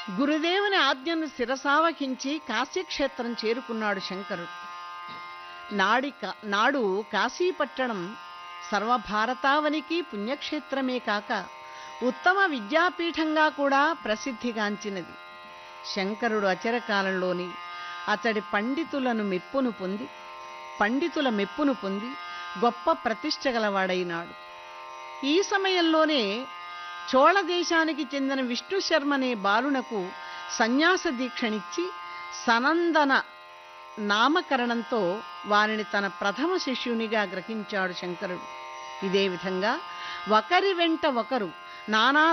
గురుదేవుని ఆజ్ఞను శిరసావహించి కాశీక్షేత్రం చేరుకున్నాడు శంకరుడు నాడి కా- నాడు కాశీపట్టణం సర్వభారతావనికి పుణ్యక్షేత్రమే కాక ఉత్తమ విద్యాపీఠంగా కూడా ప్రసిద్ధిగాంచినది శంకరుడు అచరకాలంలోని అతడి పండితులను మెప్పును పొంది పండితుల మెప్పును పొంది గొప్ప ప్రతిష్ట గలవాడైనాడు ఈ సమయంలోనే చోళ దేశానికి చెందిన విష్ణు శర్మ అనే బాలునకు సన్యాస దీక్షనిచ్చి సనందన నామకరణంతో వారిని తన ప్రథమ శిష్యునిగా గ్రహించాడు శంకరుడు ఇదే విధంగా ఒకరి వెంట ఒకరు నానా